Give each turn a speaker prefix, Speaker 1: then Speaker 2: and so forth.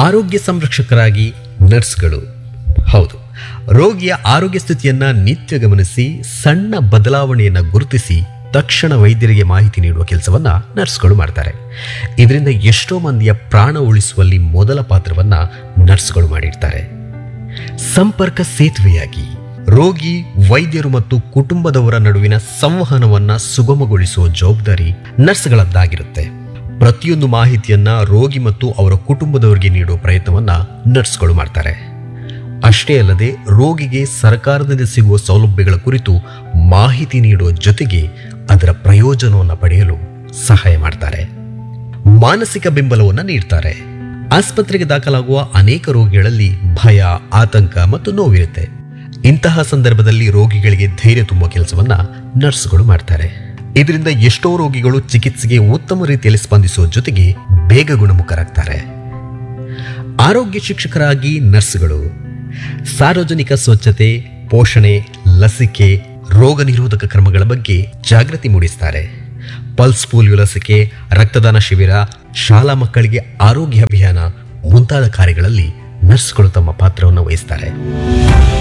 Speaker 1: ಆರೋಗ್ಯ ಸಂರಕ್ಷಕರಾಗಿ ನರ್ಸ್ಗಳು ಹೌದು ರೋಗಿಯ ಆರೋಗ್ಯ ಸ್ಥಿತಿಯನ್ನ ನಿತ್ಯ ಗಮನಿಸಿ ಸಣ್ಣ ಬದಲಾವಣೆಯನ್ನ ಗುರುತಿಸಿ ತಕ್ಷಣ ವೈದ್ಯರಿಗೆ ಮಾಹಿತಿ ನೀಡುವ ಕೆಲಸವನ್ನ ನರ್ಸ್ಗಳು ಮಾಡ್ತಾರೆ ಇದರಿಂದ ಎಷ್ಟೋ ಮಂದಿಯ ಪ್ರಾಣ ಉಳಿಸುವಲ್ಲಿ ಮೊದಲ ಪಾತ್ರವನ್ನ ನರ್ಸ್ಗಳು ಮಾಡಿರ್ತಾರೆ ಸಂಪರ್ಕ ಸೇತುವೆಯಾಗಿ ರೋಗಿ ವೈದ್ಯರು ಮತ್ತು ಕುಟುಂಬದವರ ನಡುವಿನ ಸಂವಹನವನ್ನ ಸುಗಮಗೊಳಿಸುವ ಜವಾಬ್ದಾರಿ ನರ್ಸ್ಗಳದ್ದಾಗಿರುತ್ತೆ ಪ್ರತಿಯೊಂದು ಮಾಹಿತಿಯನ್ನ ರೋಗಿ ಮತ್ತು ಅವರ ಕುಟುಂಬದವರಿಗೆ ನೀಡುವ ಪ್ರಯತ್ನವನ್ನ ನರ್ಸ್ಗಳು ಮಾಡ್ತಾರೆ ಅಷ್ಟೇ ಅಲ್ಲದೆ ರೋಗಿಗೆ ಸರ್ಕಾರದಿಂದ ಸಿಗುವ ಸೌಲಭ್ಯಗಳ ಕುರಿತು ಮಾಹಿತಿ ನೀಡುವ ಜೊತೆಗೆ ಅದರ ಪ್ರಯೋಜನವನ್ನು ಪಡೆಯಲು ಸಹಾಯ ಮಾಡ್ತಾರೆ ಮಾನಸಿಕ ಬೆಂಬಲವನ್ನು ನೀಡ್ತಾರೆ ಆಸ್ಪತ್ರೆಗೆ ದಾಖಲಾಗುವ ಅನೇಕ ರೋಗಿಗಳಲ್ಲಿ ಭಯ ಆತಂಕ ಮತ್ತು ನೋವಿರುತ್ತೆ ಇಂತಹ ಸಂದರ್ಭದಲ್ಲಿ ರೋಗಿಗಳಿಗೆ ಧೈರ್ಯ ತುಂಬುವ ಕೆಲಸವನ್ನ ನರ್ಸ್ಗಳು ಮಾಡ್ತಾರೆ ಇದರಿಂದ ಎಷ್ಟೋ ರೋಗಿಗಳು ಚಿಕಿತ್ಸೆಗೆ ಉತ್ತಮ ರೀತಿಯಲ್ಲಿ ಸ್ಪಂದಿಸುವ ಜೊತೆಗೆ ಬೇಗ ಗುಣಮುಖರಾಗ್ತಾರೆ ಆರೋಗ್ಯ ಶಿಕ್ಷಕರಾಗಿ ನರ್ಸ್ಗಳು ಸಾರ್ವಜನಿಕ ಸ್ವಚ್ಛತೆ ಪೋಷಣೆ ಲಸಿಕೆ ರೋಗ ನಿರೋಧಕ ಕ್ರಮಗಳ ಬಗ್ಗೆ ಜಾಗೃತಿ ಮೂಡಿಸ್ತಾರೆ ಪಲ್ಸ್ ಪೋಲಿಯೋ ಲಸಿಕೆ ರಕ್ತದಾನ ಶಿಬಿರ ಶಾಲಾ ಮಕ್ಕಳಿಗೆ ಆರೋಗ್ಯ ಅಭಿಯಾನ ಮುಂತಾದ ಕಾರ್ಯಗಳಲ್ಲಿ ನರ್ಸ್ಗಳು ತಮ್ಮ ಪಾತ್ರವನ್ನು ವಹಿಸ್ತಾರೆ